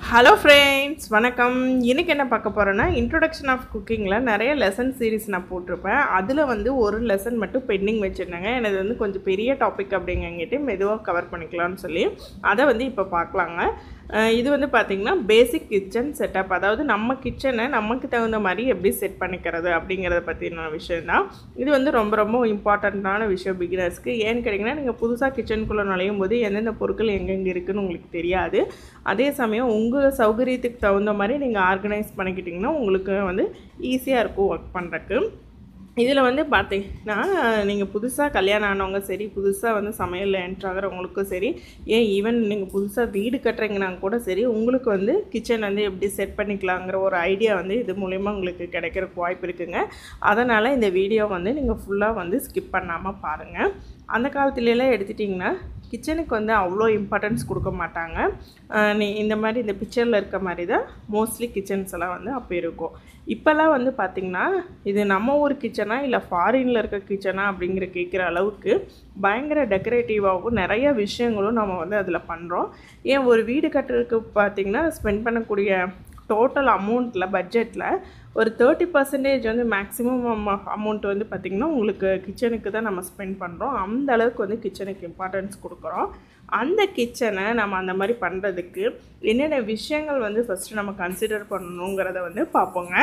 hello friends வணக்கம் இன்றைக்கி என்ன பார்க்க போகிறேன்னா இன்ட்ரொடக்ஷன் ஆஃப் குக்கிங்கில் நிறைய லெசன் சீரிஸ் நான் போட்டிருப்பேன் அதில் வந்து ஒரு லெசன் மட்டும் பெண்டிங் வச்சுருந்தாங்க எனது வந்து கொஞ்சம் பெரிய டாபிக் அப்படிங்கங்கிட்டு மெதுவாக கவர் பண்ணிக்கலாம்னு சொல்லி அதை வந்து இப்போ பார்க்கலாங்க அஹ் இது வந்து பார்த்திங்கன்னா பேசிக் கிச்சன் செட்டப் அதாவது நம்ம கிச்சனை நமக்கு தகுந்த மாதிரி எப்படி செட் பண்ணிக்கிறது அப்படிங்கிறத பற்றின விஷயம் தான் இது வந்து ரொம்ப ரொம்ப இம்பார்ட்டண்ட்டான விஷயம் பிகினர்ஸ்க்கு ஏன்னு கேட்டிங்கன்னா நீங்கள் புதுசாக கிச்சனுக்குள்ளே நுழையும் போது எந்தெந்த பொருட்கள் எங்கெங்கே இருக்குன்னு உங்களுக்கு தெரியாது அதே சமயம் உங்கள் சௌகரியத்துக்கு தகுந்த மாதிரி நீங்கள் ஆர்கனைஸ் பண்ணிக்கிட்டிங்கன்னா உங்களுக்கு வந்து ஈஸியாக இருக்கும் ஒர்க் பண்ணுறக்கு இதில் வந்து பார்த்தீங்கன்னா நீங்கள் புதுசாக கல்யாணம் ஆனவங்க சரி புதுசாக வந்து சமையலில் என்ட்ரு ஆகிறவங்களுக்கும் சரி ஏன் ஈவன் நீங்கள் புதுசாக வீடு கட்டுறீங்கன்னா கூட சரி உங்களுக்கு வந்து கிச்சன் வந்து எப்படி செட் பண்ணிக்கலாங்கிற ஒரு ஐடியா வந்து இது மூலிமா உங்களுக்கு கிடைக்கிறதுக்கு வாய்ப்பு இருக்குங்க அதனால் இந்த வீடியோ வந்து நீங்கள் ஃபுல்லாக வந்து ஸ்கிப் பண்ணாமல் பாருங்கள் அந்த காலத்துலலாம் எடுத்துட்டிங்கன்னா கிச்சனுக்கு வந்து அவ்வளோ இம்பார்ட்டன்ஸ் கொடுக்க மாட்டாங்க அஹ் நீ இந்த மாதிரி இந்த பிக்சரில் இருக்க மாதிரி தான் மோஸ்ட்லி கிச்சன்ஸ் எல்லாம் வந்து அப்போ இருக்கும் இப்போல்லாம் வந்து பார்த்திங்கன்னா இது நம்ம ஊர் கிச்சனா இல்லை ஃபாரினில் இருக்க கிச்சனா அப்படிங்கிற கேட்குற அளவுக்கு பயங்கர டெக்கரேட்டிவாகவும் நிறைய விஷயங்களும் நம்ம வந்து அதில் பண்ணுறோம் ஏன் ஒரு வீடு கட்டுறதுக்கு பார்த்திங்கன்னா ஸ்பெண்ட் பண்ணக்கூடிய டோட்டல் அமௌண்ட்டில் பட்ஜெட்டில் ஒரு தேர்ட்டி பர்சன்டேஜ் வந்து மேக்ஸிமம் அமௌண்ட் வந்து பார்த்திங்கன்னா உங்களுக்கு கிச்சனுக்கு தான் நம்ம ஸ்பெண்ட் பண்ணுறோம் அந்த அளவுக்கு வந்து கிச்சனுக்கு இம்பார்ட்டன்ஸ் கொடுக்குறோம் அந்த கிச்சனை நம்ம அந்த மாதிரி பண்ணுறதுக்கு என்னென்ன விஷயங்கள் வந்து ஃபஸ்ட்டு நம்ம கன்சிடர் பண்ணணுங்கிறத வந்து பார்ப்போங்க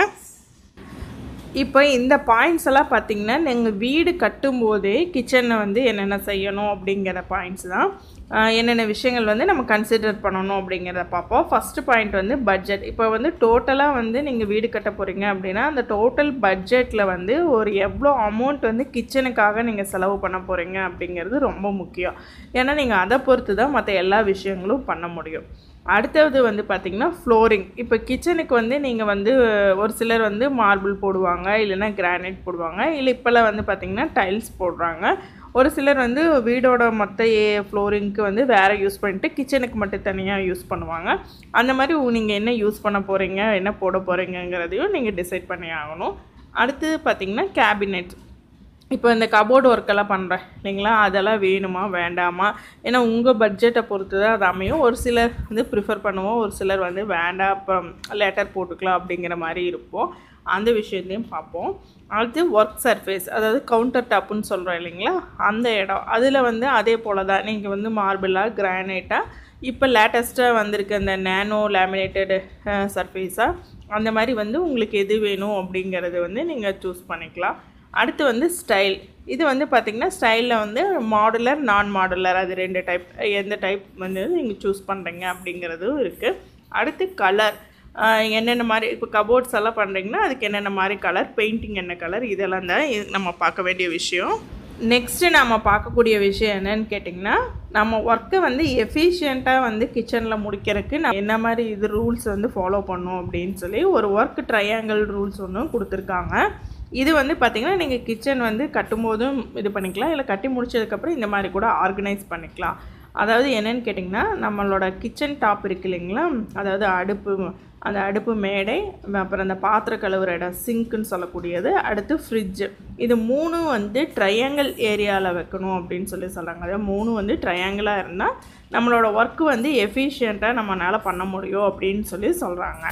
இப்போ இந்த பாயிண்ட்ஸ் எல்லாம் பார்த்தீங்கன்னா நீங்கள் வீடு கட்டும்போதே கிச்சனில் வந்து என்னென்ன செய்யணும் அப்படிங்கிற பாயிண்ட்ஸ் தான் ஆஹ் என்னென்ன விஷயங்கள் வந்து நம்ம கன்சிடர் பண்ணணும் அப்படிங்கிறத பார்ப்போம் ஃபஸ்ட்டு பாயிண்ட் வந்து பட்ஜெட் இப்போ வந்து டோட்டலாக வந்து நீங்கள் வீடு கட்ட போகிறீங்க அப்படின்னா அந்த டோட்டல் பட்ஜெட்டில் வந்து ஒரு எவ்வளோ அமௌண்ட் வந்து கிச்சனுக்காக நீங்கள் செலவு பண்ண போகிறீங்க அப்படிங்கிறது ரொம்ப முக்கியம் ஏன்னா நீங்கள் அதை பொறுத்து தான் மற்ற எல்லா விஷயங்களும் பண்ண முடியும் அடுத்தது வந்து பார்த்திங்கன்னா ஃப்ளோரிங் இப்போ கிச்சனுக்கு வந்து நீங்கள் வந்து ஒரு சிலர் வந்து மார்பிள் போடுவாங்க இல்லைன்னா கிரானைட் போடுவாங்க இல்லை இப்போல்லாம் வந்து பார்த்திங்கன்னா டைல்ஸ் போடுறாங்க ஒரு சிலர் வந்து வீடோட மொத்த ஃப்ளோரிங்க்கு வந்து வேறு யூஸ் பண்ணிட்டு கிச்சனுக்கு மட்டும் தனியாக யூஸ் பண்ணுவாங்க அந்த மாதிரி நீங்கள் என்ன யூஸ் பண்ண போகிறீங்க என்ன போட போகிறீங்கங்கிறதையும் நீங்கள் டிசைட் பண்ணி ஆகணும் அடுத்து பார்த்திங்கன்னா கேபினெட் இப்போ இந்த கபோர்டு ஒர்க்கெல்லாம் பண்ணுறேன் இல்லைங்களா அதெல்லாம் வேணுமா வேண்டாமா ஏன்னா உங்கள் பட்ஜெட்டை பொறுத்து தான் அது அமையும் ஒரு சிலர் வந்து ப்ரிஃபர் பண்ணுவோம் ஒரு சிலர் வந்து வேண்டாம் அப்புறம் லெட்டர் போட்டுக்கலாம் அப்படிங்கிற மாதிரி இருப்போம் அந்த விஷயத்தையும் பார்ப்போம் அடுத்து ஒர்க் சர்ஃபேஸ் அதாவது கவுண்டர் டாப்புன்னு சொல்கிறோம் இல்லைங்களா அந்த இடம் அதில் வந்து அதே போல் தான் நீங்கள் வந்து மார்பிளாக கிரானைட்டாக இப்போ லேட்டஸ்ட்டாக வந்திருக்க இந்த நேனோ லேமினேட்டடு சர்ஃபேஸாக அந்த மாதிரி வந்து உங்களுக்கு எது வேணும் அப்படிங்கிறது வந்து நீங்கள் சூஸ் பண்ணிக்கலாம் அடுத்து வந்து ஸ்டைல் இது வந்து பார்த்திங்கன்னா ஸ்டைலில் வந்து மாடுலர் நான் மாடுலர் அது ரெண்டு டைப் எந்த டைப் வந்து நீங்கள் சூஸ் பண்ணுறீங்க அப்படிங்கிறதும் இருக்குது அடுத்து கலர் என்னென்ன மாதிரி இப்போ கபோர்ட்ஸ் எல்லாம் பண்ணுறீங்கன்னா அதுக்கு என்னென்ன மாதிரி கலர் பெயிண்டிங் என்ன கலர் இதெல்லாம் தான் இது நம்ம பார்க்க வேண்டிய விஷயம் நெக்ஸ்ட்டு நம்ம பார்க்கக்கூடிய விஷயம் என்னன்னு கேட்டிங்கன்னா நம்ம ஒர்க்கை வந்து எஃபிஷியண்ட்டாக வந்து கிச்சனில் முடிக்கிறதுக்கு நம்ம என்ன மாதிரி இது ரூல்ஸ் வந்து ஃபாலோ பண்ணணும் அப்படின்னு சொல்லி ஒரு ஒர்க் ட்ரையாங்கிள் ரூல்ஸ் ஒன்றும் கொடுத்துருக்காங்க இது வந்து பார்த்திங்கன்னா நீங்கள் கிச்சன் வந்து கட்டும்போதும் இது பண்ணிக்கலாம் இல்லை கட்டி முடிச்சதுக்கப்புறம் இந்த மாதிரி கூட ஆர்கனைஸ் பண்ணிக்கலாம் அதாவது என்னென்னு கேட்டிங்கன்னா நம்மளோட கிச்சன் டாப் இருக்கு இல்லைங்களா அதாவது அடுப்பு அந்த அடுப்பு மேடை அப்புறம் அந்த பாத்திர கழுவுற இடம் சிங்க்குன்னு சொல்லக்கூடியது அடுத்து ஃப்ரிட்ஜு இது மூணும் வந்து ட்ரையாங்கிள் ஏரியாவில் வைக்கணும் அப்படின்னு சொல்லி சொல்கிறாங்க அதாவது மூணும் வந்து ட்ரையாங்கிளாக இருந்தால் நம்மளோட ஒர்க்கு வந்து எஃபிஷியண்ட்டாக நம்மளால் பண்ண முடியும் அப்படின்னு சொல்லி சொல்கிறாங்க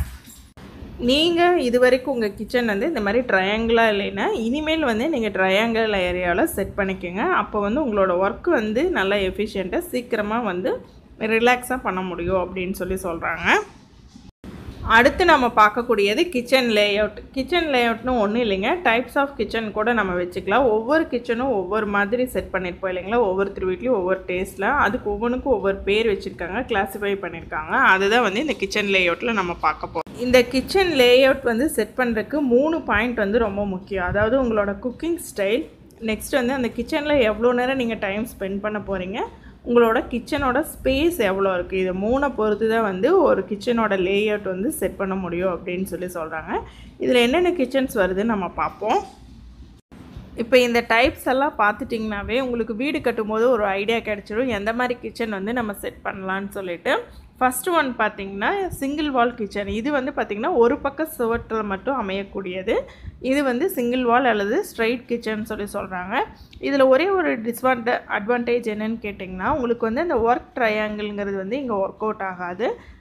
நீங்கள் இது வரைக்கும் உங்கள் கிச்சன் வந்து இந்த மாதிரி ட்ரையாங்கிளாக இல்லைன்னா இனிமேல் வந்து நீங்கள் ட்ரையாங்கிள் ஏரியாவில் செட் பண்ணிக்கோங்க அப்போ வந்து உங்களோட ஒர்க் வந்து நல்லா எஃபிஷியண்ட்டாக சீக்கிரமாக வந்து ரிலாக்ஸாக பண்ண முடியும் அப்படின்னு சொல்லி சொல்கிறாங்க அடுத்து நம்ம பார்க்கக்கூடியது கிச்சன் லேஅவுட் கிச்சன் லேஅவுட்னு ஒன்றும் இல்லைங்க டைப்ஸ் ஆஃப் கிச்சன் கூட நம்ம வச்சுக்கலாம் ஒவ்வொரு கிச்சனும் ஒவ்வொரு மாதிரி செட் பண்ணியிருப்போம் இல்லைங்களா ஒவ்வொருத்தர் வீட்லேயும் ஒவ்வொரு டேஸ்ட்டில் அதுக்கு ஒவ்வொன்றுக்கும் ஒவ்வொரு பேர் வச்சுருக்காங்க கிளாஸிஃபை பண்ணியிருக்காங்க அதுதான் வந்து இந்த கிச்சன் லேஅவுட்டில் நம்ம பார்க்க போகிறோம் இந்த கிச்சன் லேஅவுட் வந்து செட் பண்ணுறதுக்கு மூணு பாயிண்ட் வந்து ரொம்ப முக்கியம் அதாவது உங்களோட குக்கிங் ஸ்டைல் நெக்ஸ்ட் வந்து அந்த கிச்சனில் எவ்வளோ நேரம் நீங்கள் டைம் ஸ்பெண்ட் பண்ண போகிறீங்க உங்களோட கிச்சனோட ஸ்பேஸ் எவ்வளோ இருக்குது இது மூணை பொறுத்து தான் வந்து ஒரு கிச்சனோட லேஅவுட் வந்து செட் பண்ண முடியும் அப்படின்னு சொல்லி சொல்கிறாங்க இதில் என்னென்ன கிச்சன்ஸ் வருதுன்னு நம்ம பார்ப்போம் இப்போ இந்த டைப்ஸ் எல்லாம் பார்த்துட்டிங்கனாவே உங்களுக்கு வீடு கட்டும்போது ஒரு ஐடியா கிடச்சிடும் எந்த மாதிரி கிச்சன் வந்து நம்ம செட் பண்ணலான்னு சொல்லிட்டு ஃபஸ்ட்டு ஒன் பார்த்திங்கன்னா சிங்கிள் வால் கிச்சன் இது வந்து பார்த்திங்கன்னா ஒரு பக்க சுவற்றில் மட்டும் அமையக்கூடியது இது வந்து சிங்கிள் வால் அல்லது ஸ்ட்ரைட் கிச்சன் சொல்லி சொல்கிறாங்க இதில் ஒரே ஒரு டிஸ்வான்ட அட்வான்டேஜ் என்னன்னு கேட்டிங்கன்னா உங்களுக்கு வந்து அந்த ஒர்க் ட்ரையாங்கிள்ங்கிறது வந்து இங்கே ஒர்க் அவுட் ஆகாது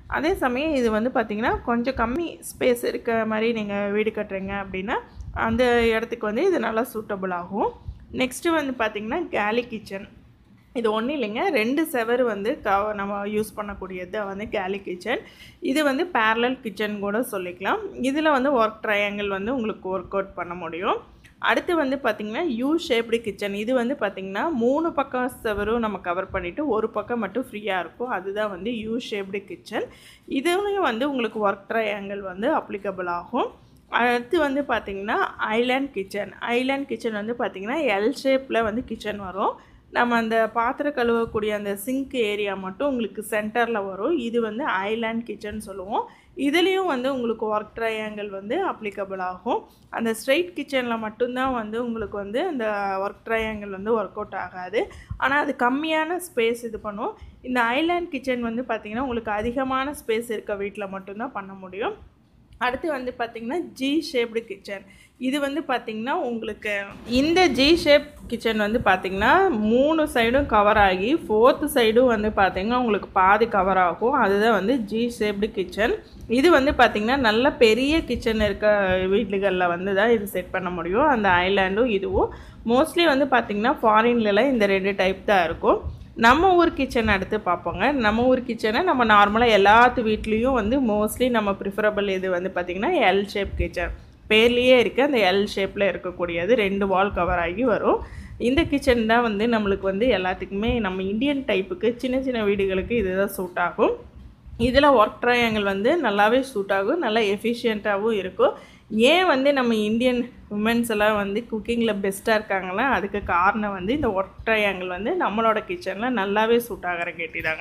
அதே சமயம் இது வந்து பார்த்திங்கன்னா கொஞ்சம் கம்மி ஸ்பேஸ் இருக்க மாதிரி நீங்கள் வீடு கட்டுறீங்க அப்படின்னா அந்த இடத்துக்கு வந்து இது நல்லா சூட்டபுள் ஆகும் நெக்ஸ்ட்டு வந்து பார்த்திங்கன்னா கேலி கிச்சன் இது ஒன்றும் இல்லைங்க ரெண்டு செவர் வந்து க நம்ம யூஸ் பண்ணக்கூடியது வந்து கேலி கிச்சன் இது வந்து பேரலல் கிச்சன் கூட சொல்லிக்கலாம் இதில் வந்து ஒர்க் ட்ரையாங்கிள் வந்து உங்களுக்கு ஒர்க் அவுட் பண்ண முடியும் அடுத்து வந்து பார்த்திங்கன்னா யூ ஷேப்டு கிச்சன் இது வந்து பார்த்திங்கன்னா மூணு பக்கம் செவரும் நம்ம கவர் பண்ணிவிட்டு ஒரு பக்கம் மட்டும் ஃப்ரீயாக இருக்கும் அதுதான் வந்து யூ ஷேப்டு கிச்சன் இதுலேயும் வந்து உங்களுக்கு ஒர்க் ட்ரையாங்கிள் வந்து அப்ளிகபிள் ஆகும் அடுத்து வந்து பார்த்திங்கன்னா ஐலாண்ட் கிச்சன் ஐலாண்ட் கிச்சன் வந்து பார்த்திங்கன்னா எல் ஷேப்பில் வந்து கிச்சன் வரும் நம்ம அந்த பாத்திரம் கழுவக்கூடிய அந்த சிங்க் ஏரியா மட்டும் உங்களுக்கு சென்டரில் வரும் இது வந்து ஐலாண்ட் கிச்சன் சொல்லுவோம் இதுலேயும் வந்து உங்களுக்கு ஒர்க் ட்ரையாங்கிள் வந்து அப்ளிகபிள் ஆகும் அந்த ஸ்ட்ரைட் கிச்சனில் மட்டும்தான் வந்து உங்களுக்கு வந்து அந்த ஒர்க் ட்ரையாங்கிள் வந்து ஒர்க் அவுட் ஆகாது ஆனால் அது கம்மியான ஸ்பேஸ் இது பண்ணும் இந்த ஐலாண்ட் கிச்சன் வந்து பார்த்திங்கன்னா உங்களுக்கு அதிகமான ஸ்பேஸ் இருக்க வீட்டில் மட்டும்தான் பண்ண முடியும் அடுத்து வந்து பார்த்திங்கன்னா ஜி ஷேப்டு கிச்சன் இது வந்து பார்த்திங்கன்னா உங்களுக்கு இந்த ஜி ஷேப் கிச்சன் வந்து பார்த்திங்கன்னா மூணு சைடும் கவர் ஆகி ஃபோர்த்து சைடும் வந்து பார்த்திங்கன்னா உங்களுக்கு பாதி கவர் ஆகும் அதுதான் வந்து ஜி ஷேப்டு கிச்சன் இது வந்து பார்த்திங்கன்னா நல்ல பெரிய கிச்சன் இருக்க வீடுகளில் வந்து தான் இது செட் பண்ண முடியும் அந்த ஐலாண்டும் இதுவும் மோஸ்ட்லி வந்து பார்த்திங்கன்னா ஃபாரின்லலாம் இந்த ரெண்டு டைப் தான் இருக்கும் நம்ம ஊர் கிச்சன் எடுத்து பார்ப்போங்க நம்ம ஊர் கிச்சனை நம்ம நார்மலாக எல்லாத்து வீட்லேயும் வந்து மோஸ்ட்லி நம்ம ப்ரிஃபரபிள் இது வந்து பார்த்திங்கன்னா எல் ஷேப் கிச்சன் பேர்லேயே இருக்குது அந்த எல் ஷேப்பில் இருக்கக்கூடியது ரெண்டு வால் கவர் ஆகி வரும் இந்த கிச்சன் தான் வந்து நம்மளுக்கு வந்து எல்லாத்துக்குமே நம்ம இந்தியன் டைப்புக்கு சின்ன சின்ன வீடுகளுக்கு இதுதான் சூட் ஆகும் இதில் ஒர்க் ட்ரையாங்கிள் வந்து நல்லாவே சூட் ஆகும் நல்லா எஃபிஷியண்ட்டாகவும் இருக்கும் ஏன் வந்து நம்ம இந்தியன் உமன்ஸ் எல்லாம் வந்து குக்கிங்கில் பெஸ்ட்டாக இருக்காங்களா அதுக்கு காரணம் வந்து இந்த ஒர்க் ட்ரையாங்கிள் வந்து நம்மளோட கிச்சனில் நல்லாவே சூட் ஆகிற கேட்டிதாங்க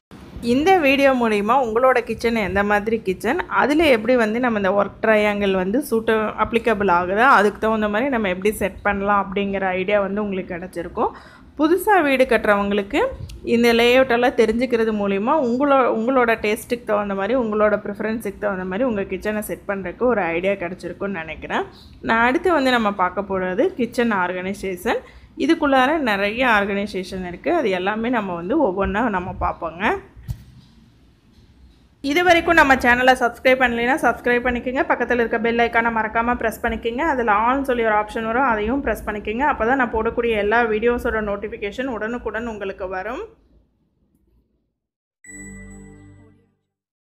இந்த வீடியோ மூலிமா உங்களோட கிச்சன் எந்த மாதிரி கிச்சன் அதில் எப்படி வந்து நம்ம இந்த ஒர்க் ட்ரையாங்கிள் வந்து சூட்ட அப்ளிகபிள் ஆகுதோ அதுக்கு தகுந்த மாதிரி நம்ம எப்படி செட் பண்ணலாம் அப்படிங்கிற ஐடியா வந்து உங்களுக்கு கிடச்சிருக்கும் புதுசாக வீடு கட்டுறவங்களுக்கு இந்த லேஅவுட்டெல்லாம் தெரிஞ்சுக்கிறது மூலிமா உங்களோட உங்களோட டேஸ்ட்டுக்கு தகுந்த மாதிரி உங்களோட ப்ரிஃபரன்ஸுக்கு தகுந்த மாதிரி உங்கள் கிச்சனை செட் பண்ணுறதுக்கு ஒரு ஐடியா கிடச்சிருக்குன்னு நினைக்கிறேன் நான் அடுத்து வந்து நம்ம பார்க்க போகிறது கிச்சன் ஆர்கனைசேஷன் இதுக்குள்ளார நிறைய ஆர்கனைசேஷன் இருக்குது அது எல்லாமே நம்ம வந்து ஒவ்வொன்றா நம்ம பார்ப்போங்க இது வரைக்கும் நம்ம சேனலை சப்ஸ்கிரைப் பண்ணலைன்னா சப்ஸ்கிரைப் பண்ணிக்கோங்க பக்கத்தில் இருக்க பெல் ஐக்கானை மறக்காமல் ப்ரெஸ் பண்ணிக்கோங்க அதில் ஆன் சொல்லி ஒரு ஆப்ஷன் வரும் அதையும் ப்ரெஸ் பண்ணிக்கோங்க அப்போ தான் நான் போடக்கூடிய எல்லா வீடியோஸோட நோட்டிஃபிகேஷன் உடனுக்குடன் உங்களுக்கு வரும்